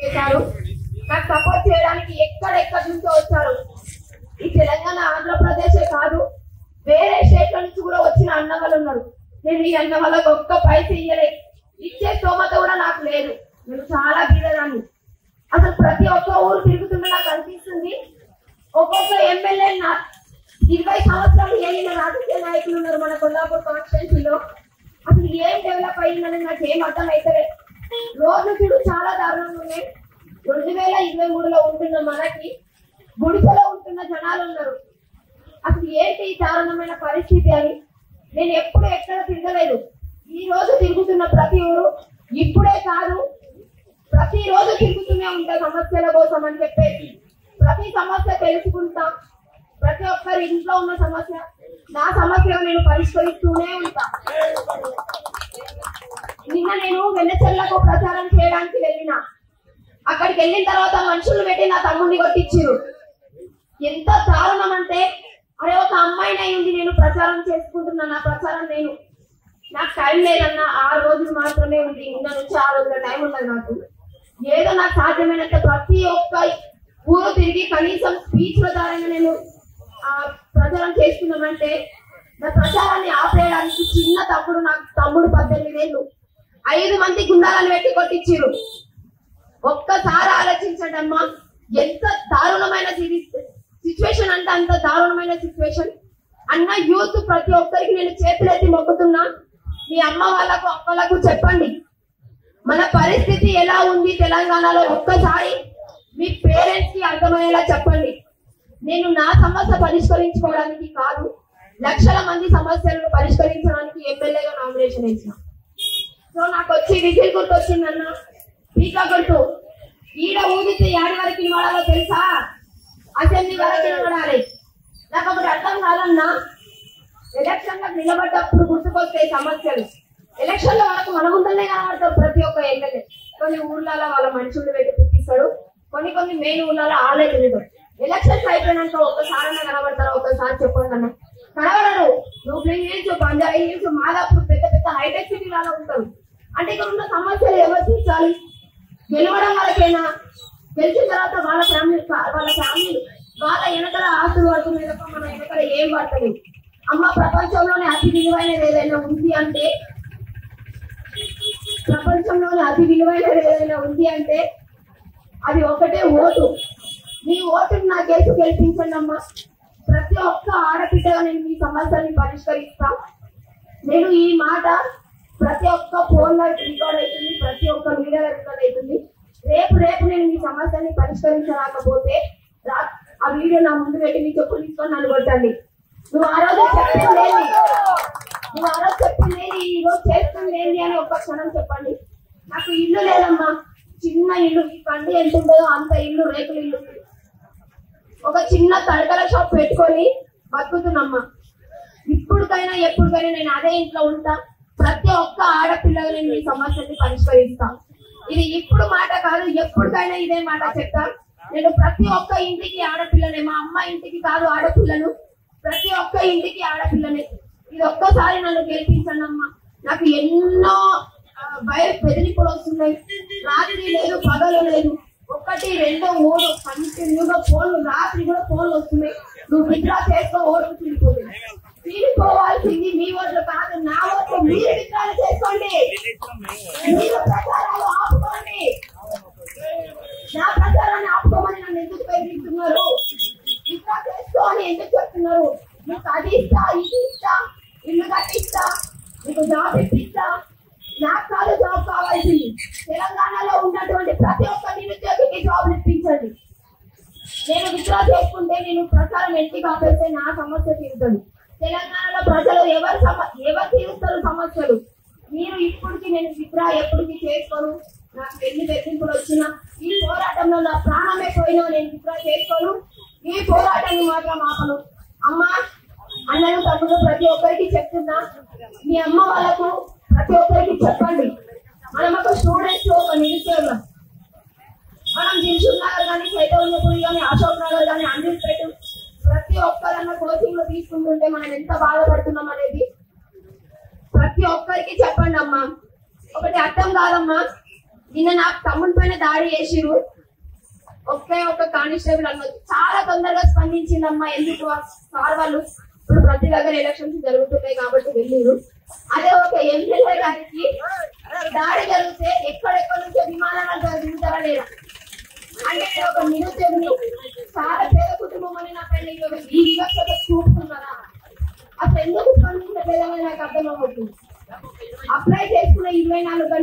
చేశారు నాకు సపోర్ట్ చేయడానికి ఎక్కడెక్కడి నుంచో వచ్చారు ఈ తెలంగాణ ఆంధ్రప్రదేశే కాదు వేరే స్టేట్ల నుంచి కూడా వచ్చిన అన్న వాళ్ళు ఉన్నారు నేను ఈ అన్న వాళ్ళకి ఒక్క పైస ఇయ్యలే ఇచ్చే స్తోమత కూడా నాకు లేదు నేను చాలా బీదదాన్ని అసలు ప్రతి ఒక్క ఊరు తిరుగుతుంటే నాకు అనిపిస్తుంది ఒక్కొక్క ఎమ్మెల్యే నా ఇరవై సంవత్సరాలు ఏలిన రాజకీయ నాయకులు ఉన్నారు మన కొల్లాపూర్ కాన్స్టిట్యున్సీలో అసలు ఏం డెవలప్ అయిందని నాకు ఏం అర్థం అవుతలే రోజు చూడు చాలా దారుణంగా ఉన్నాయి రెండు వేల ఇరవై మూడులో ఉంటున్న మనకి గుడిసెలో ఉంటున్న జనాలు ఉన్నారు అసలు ఏంటి ఈ దారుణమైన పరిస్థితి అని నేను ఎప్పుడు ఎక్కడ తిరగలేదు ఈ రోజు తిరుగుతున్న ప్రతి ఊరు ఇప్పుడే కాదు ప్రతి రోజు తిరుగుతూనే ఉంటా సమస్యల కోసం అని చెప్పేసి ప్రతి సమస్య తెలుసుకుంటా ప్రతి ఒక్కరి ఇంట్లో ఉన్న సమస్య నా సమస్యను నేను పరిష్కరిస్తూనే ఉంటా నిన్న నేను వెన్నచెల్లకు ప్రచారం చేయడానికి వెళ్ళిన అక్కడికి వెళ్ళిన తర్వాత మనుషులు పెట్టి నా తమ్ముడిని కొట్టించారు ఎంత దారుణం అంటే అరే ఒక అమ్మాయిని అయింది నేను ప్రచారం చేసుకుంటున్నా నా ప్రచారం నేను నాకు టైం లేదన్నా ఆ రోజులు మాత్రమే ఉంది ఇంకా నుంచి ఆ రోజుల టైం ఉన్నది నాకు ఏదో నాకు సాధ్యమైనంత ప్రతి ఒక్క ఊరు తిరిగి కనీసం స్పీచ్ల ద్వారా నేను ఆ, ప్రచారం చేస్తున్నామంటే నా ప్రచారాన్ని ఆపేయడానికి చిన్న తమ్ముడు నాకు తమ్ముడు పద్దెనిమిది వేలు ఐదు మంది గుండాలను పెట్టి కొట్టించారు ఒక్కసారి ఆలోచించండి అమ్మా ఎంత దారుణమైన సిచ్యువేషన్ అంటే అంత దారుణమైన సిచ్యువేషన్ అన్న యూత్ ప్రతి ఒక్కరికి నేను చేతులెత్తి మొక్కుతున్నా మీ అమ్మ వాళ్ళకు అక్కలకు చెప్పండి మన పరిస్థితి ఎలా ఉంది తెలంగాణలో ఒక్కసారి మీ పేరెంట్స్ కి అర్థమయ్యేలా చెప్పండి నేను నా సమస్య పరిష్కరించుకోవడానికి కాదు లక్షల మంది సమస్యలను పరిష్కరించడానికి ఎమ్మెల్యేగా నామినేషన్ వేసిన సో నాకు వచ్చి విజిల్ గుర్తు వచ్చిందన్న పీకా గుర్తు ఈడ ఊదితే యాడి వరకు నిలబడాలో తెలుసా అసెంబ్లీ వరకు నిలబడాలి నాకు ఒకటి అర్థం కాదన్నా ఎలక్షన్ లో నిలబడ్డప్పుడు గుర్తుకొస్తాయి సమస్యలు ఎలక్షన్ లో మనకు మన ముందరనే కనబడతారు ప్రతి ఒక్క ఎమ్మెల్యే కొన్ని ఊర్లలో వాళ్ళ మనుషులు పెట్టి పిప్పిస్తాడు కొన్ని కొన్ని మెయిన్ ఊర్లలో ఆలే తిరుగుతాడు ఎలక్షన్స్ అయిపోయినాక ఒక్కసారైనా కనబడతారా ఒక్కసారి చెప్పండి అన్న కనబడరు నువ్వు హిల్స్ బంజారా హిల్స్ మాదాపూర్ పెద్ద పెద్ద హైటెక్ సిటీలలో ఉంటారు అంటే ఇక్కడ ఉన్న సమస్యలు ఎవరు తీర్చాలి గెలవడం వరకేనా గెలిచిన తర్వాత వాళ్ళ ఫ్యామిలీ వాళ్ళ ఫ్యామిలీ వాళ్ళ వెనకల ఆస్తులు పడుతున్నాయి తప్ప మన వెనకల ఏం పడతలేదు అమ్మ ప్రపంచంలోనే అతి విలువైనది ఏదైనా ఉంది అంటే ప్రపంచంలోనే అతి విలువైనది ఏదైనా ఉంది అంటే అది ఒకటే ఓటు మీ ఓటుని నా కేసు గెలిపించండి అమ్మా ప్రతి ఒక్క ఆడబిడ్డగా నేను మీ సమస్యల్ని పరిష్కరిస్తా నేను ఈ మాట ప్రతి ఒక్క ఫోన్ లో రికార్డ్ అవుతుంది ప్రతి ఒక్క మీడియా రికార్డ్ అవుతుంది రేపు రేపు నేను మీ సమస్యని పరిష్కరించలేకపోతే రా- ఆ వీడియో నా ముందు పెట్టి మీ చెప్పులు తీసుకొని నన్ను కొట్టండి నువ్వు ఆ రోజు చెప్పింది ఏంది నువ్వు ఆ రోజు చెప్పింది ఏంది ఈ రోజు చేస్తుంది ఏంది అని ఒక్క క్షణం చెప్పండి నాకు ఇల్లు లేదమ్మా చిన్న ఇల్లు ఈ పండు ఎంత ఉంటుందో అంత ఇల్లు రేకుల ఇల్లు ఉంది. ఒక చిన్న తడకల షాప్ పెట్టుకొని బతుకుతున్నమ్మా ఇప్పటికైనా ఎప్పటికైనా నేను అదే ఇంట్లో ఉంటా ప్రతి ఒక్క ఆడపిల్లగా నేను ఈ సమస్యని పరిష్కరిస్తా ఇది ఇప్పుడు మాట కాదు ఎప్పటికైనా ఇదే మాట చెప్తా నేను ప్రతి ఒక్క ఇంటికి ఆడపిల్లనే మా అమ్మ ఇంటికి కాదు ఆడపిల్లను ప్రతి ఒక్క ఇంటికి ఆడపిల్లనే ఇది ఒక్కసారి నన్ను గెలిపించండి అమ్మా నాకు ఎన్నో ఆ, భయ బెదిరింపులు వస్తున్నాయి రాత్రి లేదు పగలు లేదు ఒకటి రెండో మూడు కంటిన్యూగా ఫోన్లు రాత్రి కూడా ఫోన్లు వస్తున్నాయి నువ్వు విత్డ్రా చేసుకో ఓట్లు తీరిపోతుంది తీరిపోవాల్సింది మీ ఓట్లు కాదు నా ఓట్లు మీరు విత్డ్రా చేసుకోండి మీరు ప్రచారాలు ఆపుకోండి నా ప్రచారాన్ని ఆపుకోమని నన్ను ఎందుకు బెదిరిస్తున్నారు విత్డ్రా చేసుకో అని ఎందుకు చెప్తున్నారు నీకు అది ఇస్తా ఇది ఇస్తా ఇల్లు కట్టిస్తా నీకు జాబ్ ఇప్పిస్తా నాకు కాదు జాబ్ కావాల్సింది తెలంగాణలో ఉన్నటువంటి ప్రతి ఒక్క నిరుద్యోగికి జాబ్ ఇప్పించండి నేను విత్డ్రా చేసుకుంటే నేను ప్రచారం ఎంటికి ఆపేస్తే నా సమస్య తీరుతుంది తెలంగాణలో ప్రజలు ఎవరు సమ ఎవరు తీరుస్తారు సమస్యలు మీరు ఇప్పటికి నేను విత్డ్రా ఎప్పటికి చేసుకోను నాకు ఎన్ని బెదిరింపులు వచ్చినా ఈ పోరాటంలో నా ప్రాణమే పోయినా నేను విత్డ్రా చేసుకోను ఈ పోరాటాన్ని మాత్రం ఆపను అమ్మా అన్నలు తమ్ముడు ప్రతి ఒక్కరికి చెప్తున్నా మీ అమ్మ వాళ్ళకు ప్రతి ఒక్కరికి చెప్పండి మనం ఒక స్టూడెంట్స్ ఒక నిరుద్యోగం మనం దిల్సుఖ్ నగర్ కానీ చైతన్యపురి కానీ అశోక్ నగర్ కానీ అమీర్పేట ప్రతి ఒక్కరన్నా కోచింగ్ లో తీసుకుంటుంటే మనం ఎంత బాధపడుతున్నాం అనేది ప్రతి ఒక్కరికి చెప్పండి అమ్మా ఒకటి అర్థం కాదమ్మా నిన్న నా తమ్ముని పైన దాడి చేసిరు ఒకే ఒక కానిస్టేబుల్ అన్నది చాలా తొందరగా స్పందించిందమ్మా ఎందుకు ఆ సార్ వాళ్ళు ఇప్పుడు ప్రతి దగ్గర ఎలక్షన్స్ జరుగుతున్నాయి కాబట్టి వెళ్ళిరు అదే ఒక ఎమ్మెల్యే గారికి దాడి జరిగితే ఎక్కడెక్కడ నుంచో విమానాలు దిగుతారా లేదా అంటే నేను ఒక నిరుద్యోగిని చాలా పేద కుటుంబం అని నా పైన ఈ వివక్షత చూపుతున్నారా అసలు ఎందుకు స్పందించలేదని నాకు అర్థమవుతుంది అప్లై చేసుకున్న ఇరవై నాలుగు గంటలు